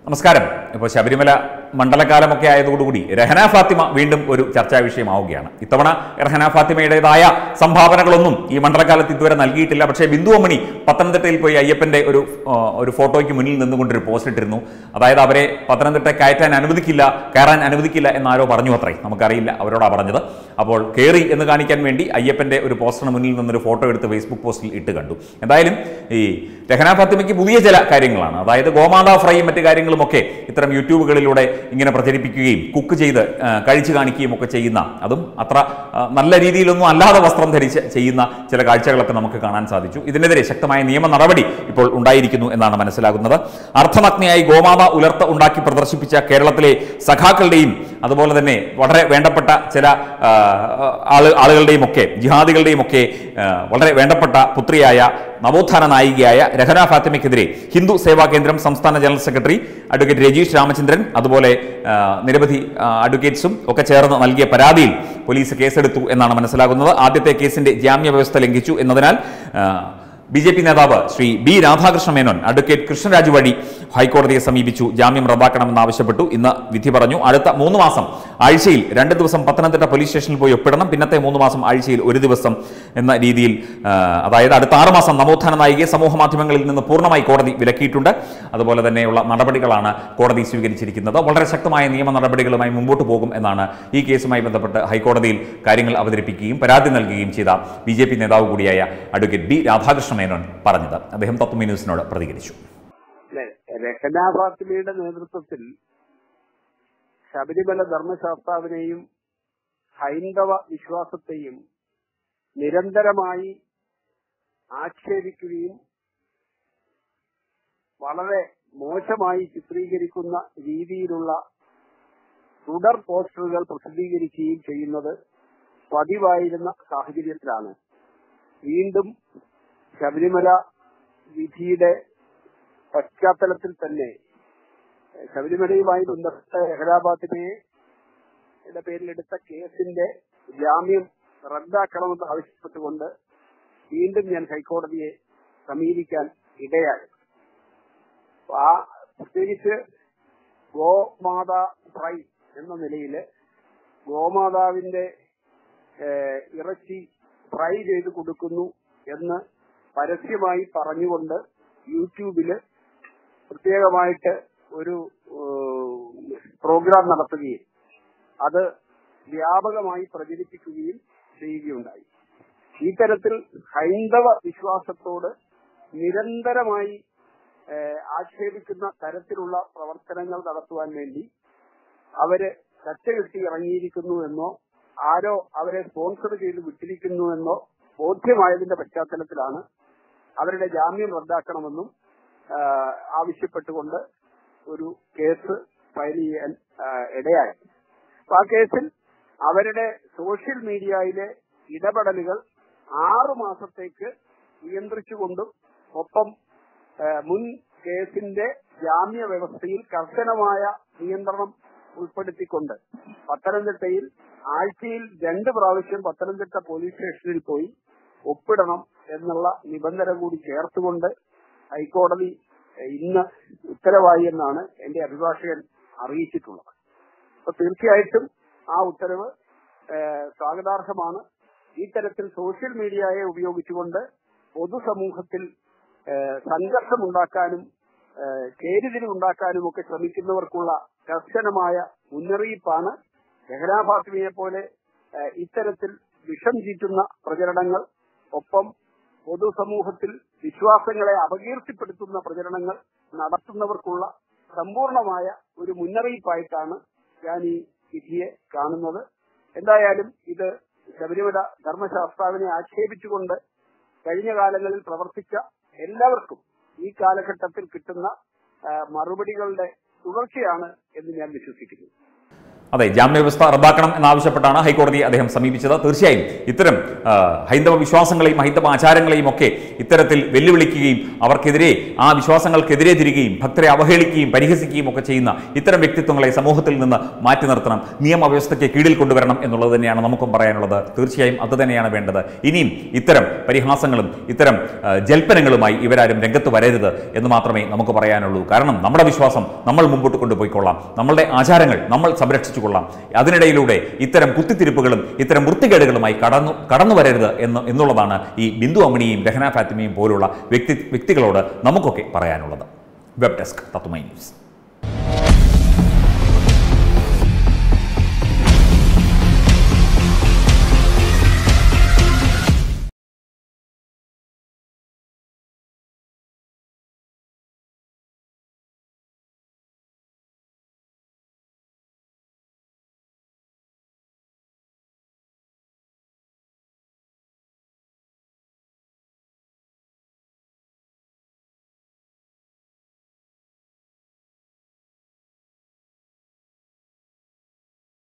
നമസ്കാരം ഇപ്പോൾ ശബരിമല മണ്ഡലകാലമൊക്കെ ആയതോടുകൂടി രഹന ഫാത്തിമ വീണ്ടും ഒരു ചർച്ചാ വിഷയമാവുകയാണ് ഇത്തവണ രഹന ഫാത്തിമയുടേതായ സംഭാവനകളൊന്നും ഈ മണ്ഡലകാലത്ത് ഇതുവരെ നൽകിയിട്ടില്ല പക്ഷേ ബിന്ദു അമ്മണി പത്തനംതിട്ടയിൽ പോയി അയ്യപ്പന്റെ ഒരു ആ, ഒരു ഫോട്ടോയ്ക്ക് മുന്നിൽ നിന്നുകൊണ്ടൊരു പോസ്റ്റ് ഇട്ടിരുന്നു അതായത് അവരെ പത്തനംതിട്ട കയറ്റാൻ അനുവദിക്കില്ല കയറാൻ അനുവദിക്കില്ല എന്നാരോ പറഞ്ഞു അത്രേ നമുക്കറിയില്ല അവരോടാ പറഞ്ഞത് അപ്പോൾ കയറി എന്ന് കാണിക്കാൻ വേണ്ടി അയ്യപ്പന്റെ ഒരു പോസ്റ്ററിന് മുന്നിൽ നിന്നൊരു ഫോട്ടോ എടുത്ത് ഫേസ്ബുക്ക് പോസ്റ്റിൽ ഇട്ട് കണ്ടു എന്തായാലും ഈ രഹന ഫാത്തിമയ്ക്ക് പുതിയ ചില കാര്യങ്ങളാണ് അതായത് ഗോമാതാ ഫ്രൈയും മറ്റു കാര്യങ്ങളുമൊക്കെ ഇത്തരം യൂട്യൂബുകളിലൂടെ ഇങ്ങനെ പ്രചരിപ്പിക്കുകയും കുക്ക് ചെയ്ത് ആ, കഴിച്ചു കാണിക്കുകയും ഒക്കെ ചെയ്യുന്ന അതും അത്ര ആ, നല്ല രീതിയിലൊന്നും അല്ലാതെ വസ്ത്രം ധരിച്ച് ചെയ്യുന്ന ചില കാഴ്ചകളൊക്കെ നമുക്ക് കാണാൻ സാധിച്ചു ഇതിനെതിരെ ശക്തമായ നിയമ നടപടി ഇപ്പോൾ ഉണ്ടായിരിക്കുന്നു എന്നാണ് മനസ്സിലാകുന്നത് അർത്ഥനഗ്നയായി ഗോമാത ഉലർത്ത ഉണ്ടാക്കി പ്രദർശിപ്പിച്ച കേരളത്തിലെ സഖാക്കളുടെയും അതുപോലെ തന്നെ വളരെ വേണ്ടപ്പെട്ട ചില ആ, ആള് ആളുകളുടെയും ഒക്കെ ജിഹാദികളുടെയും ഒക്കെ ആ, വളരെ വേണ്ടപ്പെട്ട പുത്രിയായ നവോത്ഥാന നായികയായ രഹന ഫാത്തിമയ്ക്കെതിരെ ഹിന്ദു സേവാ കേന്ദ്രം സംസ്ഥാന general secretary advocate Rajeesh Ramachandran അതുപോലെ ആ, നിരവധി ആ, അഡ്വക്കേറ്റ്സും ഒക്കെ ചേർന്ന് നൽകിയ പരാതിയിൽ പോലീസ് കേസെടുത്തു എന്നാണ് മനസ്സിലാകുന്നത് ആദ്യത്തെ കേസിന്റെ ജാമ്യ വ്യവസ്ഥ ലംഘിച്ചു എന്നതിനാൽ ബി ജെ പി നേതാവ് ശ്രീ ബി രാധാകൃഷ്ണ മേനോൻ അഡ്വക്കേറ്റ് കൃഷ്ണരാജ് വഴി ഹൈക്കോടതിയെ സമീപിച്ചു ജാമ്യം റദ്ദാക്കണമെന്നാവശ്യപ്പെട്ടു ഇന്ന് വിധി പറഞ്ഞു അടുത്ത മൂന്ന് മാസം ആഴ്ചയിൽ രണ്ട് ദിവസം പത്തനംതിട്ട പോലീസ് സ്റ്റേഷനിൽ പോയി ഒപ്പിടണം പിന്നത്തെ മൂന്ന് മാസം ആഴ്ചയിൽ ഒരു ദിവസം എന്ന രീതിയിൽ ആ, അതായത് അടുത്ത ആറ് മാസം നവോത്ഥാന നായികയെ സമൂഹ മാധ്യമങ്ങളിൽ നിന്ന് പൂർണ്ണമായി കോടതി വിലക്കിയിട്ടുണ്ട് അതുപോലെ തന്നെയുള്ള നടപടികളാണ് കോടതി സ്വീകരിച്ചിരിക്കുന്നത് വളരെ ശക്തമായ നിയമ നടപടികളുമായി മുമ്പോട്ട് പോകും എന്നാണ് ഈ കേസുമായി ബന്ധപ്പെട്ട് ഹൈക്കോടതിയിൽ കാര്യങ്ങൾ അവതരിപ്പിക്കുകയും പരാതി നൽകുകയും ചെയ്ത ബി ജെ പി നേതാവ് കൂടിയായ അഡ്വക്കേറ്റ് ബി രാധാകൃഷ്ണ മേനോൻ പറഞ്ഞത് അദ്ദേഹം തത്വമി ന്യൂസിനോട് പ്രതികരിച്ചു അല്ലെ രഹന ഫാത്തിമയുടെ നേതൃത്വത്തിൽ ശബരിമല ധർമ്മശാസ്താവിനെയും ഹൈന്ദവ വിശ്വാസത്തെയും നിരന്തരമായി ആക്ഷേപിക്കുകയും വളരെ മോശമായി ചിത്രീകരിക്കുന്ന രീതിയിലുള്ള തുടർ പോസ്റ്ററുകൾ പ്രസിദ്ധീകരിക്കുകയും ചെയ്യുന്നത് പതിവായിരുന്ന സാഹചര്യത്തിലാണ് വീണ്ടും ശബരിമല വിധിയുടെ പശ്ചാത്തലത്തിൽ തന്നെ ഏഹ് ശബരിമലയുമായി ബന്ധപ്പെട്ട ഹൈദരാബാദിനെ യുടെ പേരിൽ എടുത്ത കേസിന്റെ ജാമ്യം റദ്ദാക്കണമെന്ന് ആവശ്യപ്പെട്ടുകൊണ്ട് വീണ്ടും ഞാൻ ഹൈക്കോടതിയെ സമീപിക്കാൻ ഇടയായി അപ്പൊ ആ പ്രത്യേകിച്ച് ഗോമാതാ ഫ്രൈ എന്ന നിലയിൽ ഗോമാതാവിന്റെ ഏഹ് ഇറച്ചി ഫ്രൈ ചെയ്ത് കൊടുക്കുന്നു എന്ന് പരസ്യമായി പറഞ്ഞുകൊണ്ട് യൂട്യൂബില് പ്രത്യേകമായിട്ട് ഒരു ഏഹ്, പ്രോഗ്രാം നടത്തുകയും അത് വ്യാപകമായി പ്രചരിപ്പിക്കുകയും ചെയ്യുകയുണ്ടായി ഈ തരത്തിൽ ഹൈന്ദവ വിശ്വാസത്തോട് നിരന്തരമായി ഏഹ്, ആക്ഷേപിക്കുന്ന തരത്തിലുള്ള പ്രവർത്തനങ്ങൾ നടത്തുവാൻ വേണ്ടി അവര് കച്ചകെട്ടി ഇറങ്ങിയിരിക്കുന്നു എന്നോ ആരോ അവരെ സ്പോൺസർ ചെയ്ത് വിട്ടിരിക്കുന്നു എന്നോ ബോധ്യമായതിന്റെ പശ്ചാത്തലത്തിലാണ് അവരുടെ ജാമ്യം റദ്ദാക്കണമെന്നും ആ, ആവശ്യപ്പെട്ടുകൊണ്ട് ഒരു കേസ് ഫയൽ ചെയ്യാൻ ആ, ഇടയായി അപ്പൊ ആ കേസിൽ അവരുടെ സോഷ്യൽ മീഡിയയിലെ ഇടപെടലുകൾ ആറു മാസത്തേക്ക് നിയന്ത്രിച്ചുകൊണ്ടും ഒപ്പം ആ, മുൻ കേസിന്റെ ജാമ്യ വ്യവസ്ഥയിൽ കർശനമായ നിയന്ത്രണം ഉൾപ്പെടുത്തിക്കൊണ്ട് പത്തനംതിട്ടയിൽ ആഴ്ചയിൽ രണ്ട് പ്രാവശ്യം പത്തനംതിട്ട പോലീസ് സ്റ്റേഷനിൽ പോയി ഒപ്പിടണം എന്നുള്ള നിബന്ധന കൂടി ചേർത്തുകൊണ്ട് ഹൈക്കോടതി ഏഹ്, ഇന്ന് ഉത്തരവായി എന്നാണ് എന്റെ അഭിഭാഷകൻ അറിയിച്ചിട്ടുള്ളത് അപ്പൊ തീർച്ചയായിട്ടും ആ ഉത്തരവ് ഏഹ്, സ്വാഗതാർഹമാണ് ഈ തരത്തിൽ സോഷ്യൽ മീഡിയയെ ഉപയോഗിച്ചുകൊണ്ട് പൊതുസമൂഹത്തിൽ ഏഹ്, സംഘർഷമുണ്ടാക്കാനും ഏഹ്, ചേരിതിരിവുണ്ടാക്കാനും ഒക്കെ ശ്രമിക്കുന്നവർക്കുള്ള കർശനമായ മുന്നറിയിപ്പാണ് രഹനാ ഫാത്തിമയെ പോലെ ഏഹ്, ഇത്തരത്തിൽ വിഷം ചീറ്റുന്ന പ്രചരണങ്ങൾ ഒപ്പം പൊതുസമൂഹത്തിൽ വിശ്വാസങ്ങളെ അപകീർത്തിപ്പെടുത്തുന്ന പ്രചരണങ്ങൾ നടത്തുന്നവർക്കുള്ള സമ്പൂർണമായ ഒരു മുന്നറിയിപ്പായിട്ടാണ് ഞാൻ ഈ വിധിയെ കാണുന്നത് എന്തായാലും ഇത് ശബരിമല ധർമ്മശാസ്താവിനെ ആക്ഷേപിച്ചുകൊണ്ട് കഴിഞ്ഞ കാലങ്ങളിൽ പ്രവർത്തിച്ച എല്ലാവർക്കും ഈ കാലഘട്ടത്തിൽ കിട്ടുന്ന ആ, മറുപടികളുടെ തുടർച്ചയാണ് എന്ന് ഞാൻ വിശ്വസിക്കുന്നു അതെ ജാമ്യ വ്യവസ്ഥ റദ്ദാക്കണം എന്നാവശ്യപ്പെട്ടാണ് ഹൈക്കോടതിയെ അദ്ദേഹം സമീപിച്ചത് തീർച്ചയായും ഇത്തരം ആ, ഹൈന്ദവ വിശ്വാസങ്ങളെയും ഹൈന്ദവ ആചാരങ്ങളെയും ഒക്കെ ഇത്തരത്തിൽ വെല്ലുവിളിക്കുകയും അവർക്കെതിരെ ആ വിശ്വാസങ്ങൾക്കെതിരെ തിരികുകയും ഭക്തരെ അവഹേളിക്കുകയും പരിഹസിക്കുകയും ഒക്കെ ചെയ്യുന്ന ഇത്തരം വ്യക്തിത്വങ്ങളെ സമൂഹത്തിൽ നിന്ന് മാറ്റി നിർത്തണം നിയമവ്യവസ്ഥയ്ക്ക് കീഴിൽ കൊണ്ടുവരണം എന്നുള്ളത് തന്നെയാണ് നമുക്കും പറയാനുള്ളത് തീർച്ചയായും അത് തന്നെയാണ് വേണ്ടത് ഇനിയും ഇത്തരം പരിഹാസങ്ങളും ഇത്തരം ആ, ജൽപ്പനങ്ങളുമായി ഇവരാരും രംഗത്ത് വരരുത് എന്ന് മാത്രമേ നമുക്ക് പറയാനുള്ളൂ കാരണം നമ്മുടെ വിശ്വാസം നമ്മൾ മുമ്പോട്ട് കൊണ്ടുപോയിക്കൊള്ളാം നമ്മളുടെ ആചാരങ്ങൾ നമ്മൾ സംരക്ഷിച്ചുകൊള്ളാം അതിനിടയിലൂടെ ഇത്തരം കുത്തിത്തിരിപ്പുകളും ഇത്തരം വൃത്തികേടുകളുമായി കടന്നു കടന്നു വരരുത് എന്ന് എന്നുള്ളതാണ് ഈ ബിന്ദു അമ്മിണിയും രഹന ഫാത്തിമയും പോലുള്ള വ്യക്തി വ്യക്തികളോട് നമുക്കൊക്കെ പറയാനുള്ളത് വെബ് ഡെസ്ക് തത്തുമൈ ന്യൂസ്